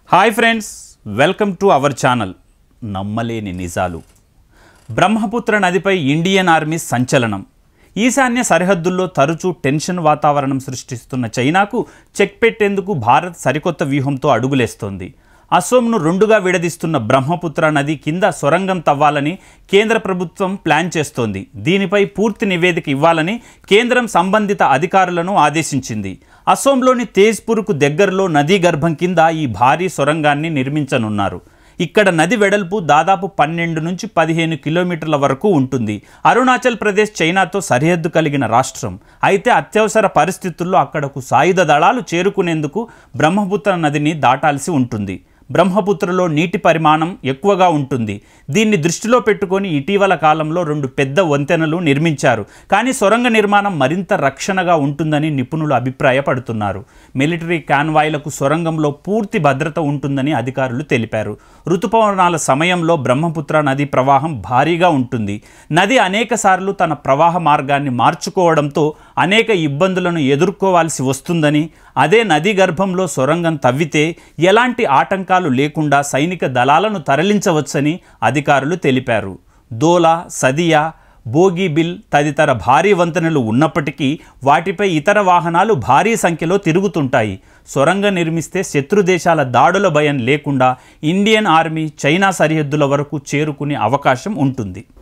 hi friends welcome to our channel నమ్మలేని నిజాలు బ్రహ్మపుత్ర నదిపై ఇండియన్ ఆర్మీ సంచలనం ఈశాన్య సరిహద్దుల్లో తరచూ టెన్షన్ వాతావరణం సృష్టిస్తున్న చైనాకు చెక్ పెట్టేందుకు భారత్ సరికొత్త వ్యూహంతో అడుగులేస్తోంది అసోంను రెండుగా విడదీస్తున్న బ్రహ్మపుత్ర నది కింద సొరంగం తవ్వాలని కేంద్ర ప్రభుత్వం ప్లాన్ చేస్తోంది దీనిపై పూర్తి నివేదిక ఇవ్వాలని కేంద్రం సంబంధిత అధికారులను ఆదేశించింది అసోంలోని తేజ్పూర్కు దగ్గరలో నదీ గర్భం కింద ఈ భారీ సొరంగాన్ని నిర్మించనున్నారు ఇక్కడ నది వెడల్పు దాదాపు పన్నెండు నుంచి పదిహేను కిలోమీటర్ల వరకు ఉంటుంది అరుణాచల్ ప్రదేశ్ చైనాతో సరిహద్దు కలిగిన రాష్ట్రం అయితే అత్యవసర పరిస్థితుల్లో అక్కడకు సాయుధ దళాలు చేరుకునేందుకు బ్రహ్మపుత్ర నదిని దాటాల్సి ఉంటుంది బ్రహ్మపుత్రలో నీటి పరిమాణం ఎక్కువగా ఉంటుంది దీన్ని దృష్టిలో పెట్టుకొని ఇటీవల కాలంలో రెండు పెద్ద వంతెనలు నిర్మించారు కానీ సొరంగ నిర్మాణం మరింత రక్షణగా ఉంటుందని నిపుణులు అభిప్రాయపడుతున్నారు మిలిటరీ కాన్వాయ్లకు సొరంగంలో పూర్తి భద్రత ఉంటుందని అధికారులు తెలిపారు ఋతుపవనాల సమయంలో బ్రహ్మపుత్ర నది ప్రవాహం భారీగా ఉంటుంది నది అనేక సార్లు తన ప్రవాహ మార్గాన్ని మార్చుకోవడంతో అనేక ఇబ్బందులను ఎదుర్కోవాల్సి వస్తుందని అదే నది గర్భంలో సొరంగం తవ్వితే ఎలాంటి ఆటంకాలు లేకుండా సైనిక దళాలను తరలించవచ్చని అధికారులు తెలిపారు దోలా సదియా బోగీబిల్ తదితర భారీ వంతెనలు ఉన్నప్పటికీ వాటిపై ఇతర వాహనాలు భారీ సంఖ్యలో తిరుగుతుంటాయి సొరంగం నిర్మిస్తే శత్రు దేశాల దాడుల భయం లేకుండా ఇండియన్ ఆర్మీ చైనా సరిహద్దుల వరకు చేరుకునే అవకాశం ఉంటుంది